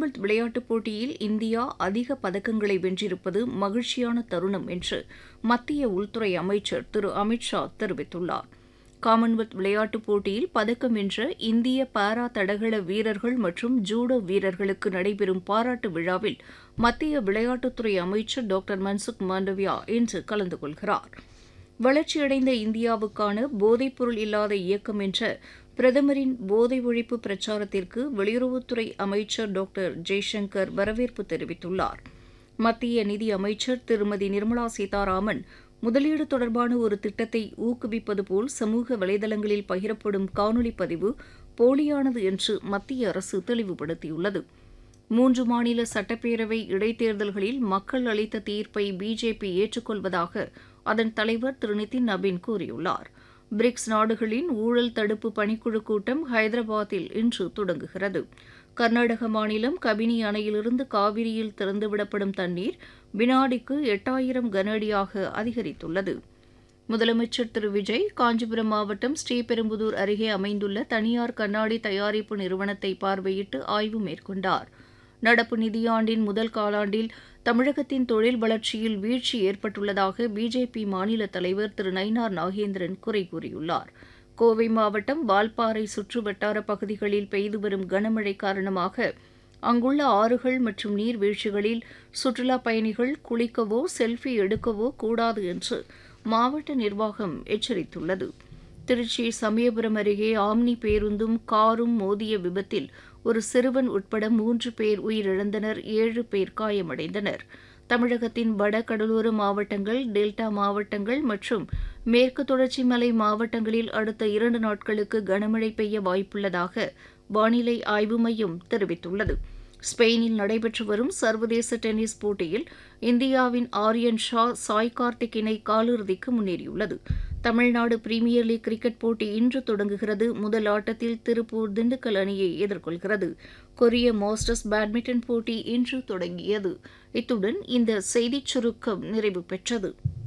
Commonwealth விளையாட்டுப் போட்டியில் India அதிக பதக்கங்களை வென்றிருப்பது மகிழ்ச்சியான தருணம் என்று மத்திய உள்துறை அமைச்சர் திரு அமித்ஷா தெரிவித்துள்ளார் காமன்வெல்த் விளையாட்டுப் போட்டியில் பதக்கம் வென்ற இந்திய பாரா தடகள வீரர்கள் மற்றும் ஜூடோ வீரர்களுக்கு நடைபெறும் பாராட்டு விழாவில் மத்திய விளையாட்டுத்துறை அமைச்சர் டாக்டர் மன்சுக் மாண்டவியா இன்று கலந்து கொள்கிறார் வளர்ச்சியடைந்த இந்தியாவுக்கான போதைப்பொருள் இல்லாத இயக்கம் என்ற பிரதமரின் போதை ஒழிப்பு பிரச்சாரத்திற்கு வெளியுறவுத்துறை அமைச்சர் டாக்டர் ஜெய்சங்கர் வரவேற்பு தெரிவித்துள்ளார் மத்திய நிதி அமைச்சர் திருமதி நிர்மலா சீதாராமன் முதலீடு தொடர்பான ஒரு திட்டத்தை ஊக்குவிப்பது போல் சமூக வலைதளங்களில் பகிரப்படும் காணொலி பதிவு போலியானது என்று மத்திய அரசு தெளிவுபடுத்தியுள்ளது மூன்று மாநில சட்டப்பேரவை இடைத்தேர்தல்களில் மக்கள் அளித்த தீர்ப்பை பிஜேபி ஏற்றுக்கொள்வதாக அதன் தலைவர் திரு நிதின் நபீன் கூறியுள்ளார் பிரிக்ஸ் நாடுகளின் ஊழல் தடுப்பு பணிக்குழு கூட்டம் ஹைதராபாத்தில் இன்று தொடங்குகிறது கர்நாடக மாநிலம் கபினி அணையிலிருந்து காவிரியில் திறந்துவிடப்படும் தண்ணீர் வினாடிக்கு எட்டாயிரம் கன அடியாக அதிகரித்துள்ளது முதலமைச்சர் திரு விஜய் காஞ்சிபுரம் மாவட்டம் ஸ்ரீபெரும்புதூர் அருகே அமைந்துள்ள தனியார் கண்ணாடி தயாரிப்பு நிறுவனத்தை பார்வையிட்டு ஆய்வு மேற்கொண்டார் நடப்பு நிதியாண்டின் முதல் காலாண்டில் தமிழகத்தின் தொழில் வளர்ச்சியில் வீழ்ச்சி ஏற்பட்டுள்ளதாக பிஜேபி மாநில தலைவர் திரு நயினார் நாகேந்திரன் குறை கூறியுள்ளார் கோவை மாவட்டம் வால்பாறை சுற்று வட்டார பகுதிகளில் பெய்து வரும் கனமழை காரணமாக அங்குள்ள ஆறுகள் மற்றும் நீர்வீழ்ச்சிகளில் சுற்றுலா பயணிகள் குளிக்கவோ செல்ஃபி எடுக்கவோ கூடாது என்று மாவட்ட நிர்வாகம் எச்சரித்துள்ளது திருச்சி சமயபுரம் அருகே ஆம்னி பேருந்தும் காரும் மோதிய விபத்தில் ஒரு சிறுவன் உட்பட மூன்று பேர் உயிரிழந்தனர் ஏழு பேர் காயமடைந்தனர் தமிழகத்தின் வட கடலோர மாவட்டங்கள் டெல்டா மாவட்டங்கள் மற்றும் மேற்கு தொடர்ச்சி மலை மாவட்டங்களில் அடுத்த இரண்டு நாட்களுக்கு கனமழை பெய்ய வாய்ப்புள்ளதாக வானிலை ஆய்வு மையம் தெரிவித்துள்ளது ஸ்பெயினில் நடைபெற்று வரும் சர்வதேச டென்னிஸ் போட்டியில் இந்தியாவின் ஆரியன் ஷா சாய் கார்த்திக் இணை காலிறுதிக்கு முன்னேறியுள்ளது தமிழ்நாடு பிரீமியர் லீக் கிரிக்கெட் போட்டி இன்று தொடங்குகிறது முதல் ஆட்டத்தில் திருப்பூர் திண்டுக்கல் அணியை எதிர்கொள்கிறது கொரிய மாஸ்டர்ஸ் பேட்மிண்டன் போட்டி இன்று தொடங்கியது இத்துடன் இந்த செய்திச் சுருக்கம் நிறைவு பெற்றது